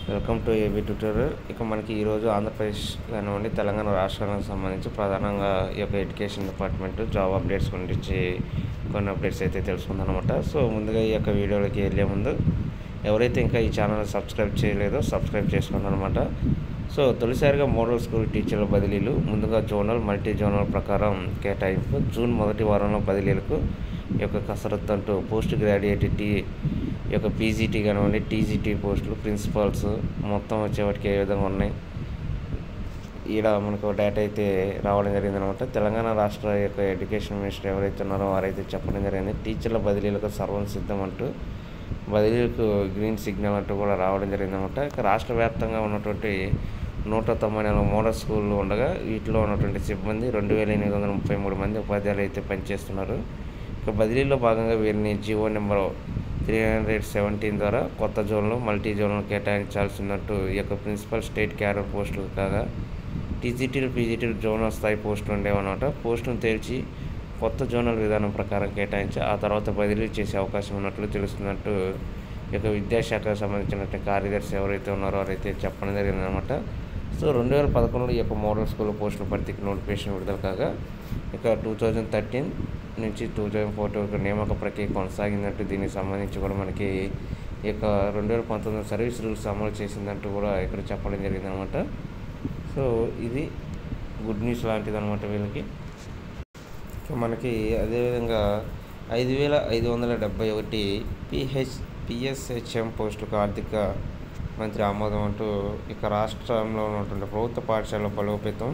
welcome to AB tutorial ఇక మనకి ఈరోజు ఆంధ్రప్రదేశ్ కానివ్వండి తెలంగాణ రాష్ట్రాలకు సంబంధించి ప్రధానంగా ఈ యొక్క ఎడ్యుకేషన్ డిపార్ట్మెంట్ జాబ్ అప్డేట్స్ గురించి కొన్ని అప్డేట్స్ అయితే తెలుసుకుందాం అనమాట సో ముందుగా ఈ యొక్క వీడియోలోకి వెళ్ళే ముందు ఎవరైతే ఇంకా ఈ ఛానల్ సబ్స్క్రైబ్ చేయలేదో సబ్స్క్రైబ్ చేసుకోండి అనమాట సో తొలిసారిగా మోడల్ స్కూల్ టీచర్ల బదిలీలు ముందుగా జోనల్ మల్టీ జోనల్ ప్రకారం కేటాయింపు జూన్ మొదటి వారంలో బదిలీలకు ఈ యొక్క కసరత్తు అంటూ పోస్ట్ గ్రాడ్యుయేట్ టీ ఈ యొక్క పీజీటీ కానివ్వండి టీజీటీ పోస్టులు ప్రిన్సిపాల్స్ మొత్తం వచ్చేవాటికి ఏ విధంగా ఉన్నాయి ఈడ మనకు డేటా అయితే రావడం జరిగింది అనమాట తెలంగాణ రాష్ట్ర యొక్క ఎడ్యుకేషన్ మినిస్టర్ ఎవరైతే ఉన్నారో వారైతే చెప్పడం జరిగింది టీచర్ల బదిలీలకు సర్వం సిద్ధం అంటూ బదిలీలకు గ్రీన్ సిగ్నల్ అంటూ కూడా రావడం జరిగింది అనమాట ఇక రాష్ట్ర వ్యాప్తంగా ఉన్నటువంటి నూట తొంభై నాలుగు మోడల్ స్కూళ్ళు ఉండగా వీటిలో ఉన్నటువంటి సిబ్బంది రెండు వేల ఎనిమిది వందల ముప్పై మూడు మంది ఉపాధ్యాయులు అయితే పనిచేస్తున్నారు ఇక బదిలీలో భాగంగా వీరిని GO number three hundred seventeen ద్వారా కొత్త జోన్లు మల్టీ జోన్లు కేటాయించాల్సినట్టు ఈ యొక్క ప్రిన్సిపల్ స్టేట్ క్యాడర్ పోస్టులు కాగా టీజీటీలు పీజీటీలు జోనల్ స్థాయి పోస్టులు ఉండేవన్నమాట పోస్టును తేల్చి కొత్త జోనల్ విధానం ప్రకారం కేటాయించి ఆ తర్వాత బదిలీ చేసే అవకాశం ఉన్నట్లు తెలుస్తున్నట్టు ఈ యొక్క విద్యాశాఖకు సంబంధించినటువంటి కార్యదర్శి ఎవరైతే ఉన్నారో వారైతే చెప్పడం జరిగిందనమాట సో రెండు వేల పదకొండులో ఈ యొక్క మోడల్ స్కూల్ పోస్టుల భర్తీకి నోటిఫికేషన్ విడుదల కాగా ఇక టూ థౌజండ్ థర్టీన్ నుంచి టూ థౌజండ్ ఫోర్టీన్ వరకు నియామక ప్రక్రియ కొనసాగిందంటూ దీనికి సంబంధించి కూడా మనకి ఈ యొక్క రెండు వేల పంతొమ్మిది సర్వీస్ రూల్స్ అమలు చేసిందంటూ కూడా ఇక్కడ చెప్పడం జరిగిందనమాట సో ఇది గుడ్ న్యూస్ లాంటిది అనమాట వీళ్ళకి ఇక మనకి అదేవిధంగా ఐదు వేల ఐదు వందల డెబ్బై ఒకటి పిహెచ్ పిఎస్హెచ్ఎం పోస్టులకు ఆర్థిక మంత్రి ఆమోదం అంటూ ఇక రాష్ట్రంలో ఉన్నటువంటి ప్రభుత్వ పాఠశాల బలోపేతం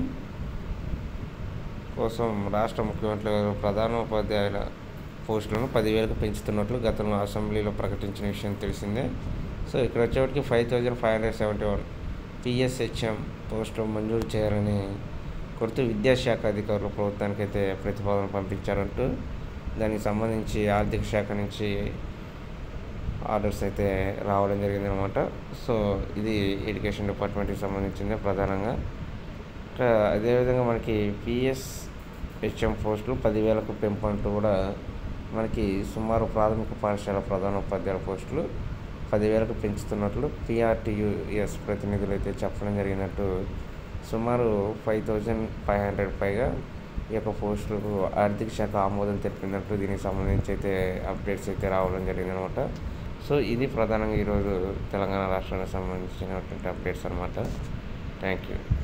కోసం రాష్ట్ర ముఖ్యమంత్రి గారు ప్రధానోపాధ్యాయుల పోస్టులను పదివేలకు పెంచుతున్నట్లు గతంలో అసెంబ్లీలో ప్రకటించిన విషయం తెలిసిందే సో ఇక్కడ వచ్చేటికి five thousand five hundred seventy one PSHM పోస్టులు మంజూరు చేయాలని కొడుతూ విద్యాశాఖ అధికారులు ప్రభుత్వానికి అయితే ప్రతిపాదన పంపించారంటూ దానికి సంబంధించి ఆర్థిక శాఖ నుంచి ఆర్డర్స్ అయితే రావడం జరిగింది అనమాట సో ఇది ఎడ్యుకేషన్ డిపార్ట్మెంట్కి సంబంధించింది ప్రధానంగా ఇంకా అదేవిధంగా మనకి పిఎస్ హెచ్ఎం పోస్టులు పదివేలకు పెంపు అంటూ కూడా మనకి సుమారు ప్రాథమిక పాఠశాల ప్రధానోపాధ్యాయుల పోస్టులు పదివేలకు పెంచుతున్నట్లు పిఆర్టీయుఎస్ ప్రతినిధులు అయితే చెప్పడం జరిగినట్టు సుమారు ఫైవ్ థౌజండ్ ఫైవ్ హండ్రెడ్ పైగా ఈ యొక్క పోస్టులకు ఆర్థిక శాఖ ఆమోదం తెలిపినట్టు దీనికి సంబంధించి అయితే అప్డేట్స్ అయితే రావడం జరిగిందనమాట సో ఇది ప్రధానంగా ఈరోజు తెలంగాణ రాష్ట్రానికి సంబంధించినటువంటి అప్డేట్స్ అనమాట థ్యాంక్ యూ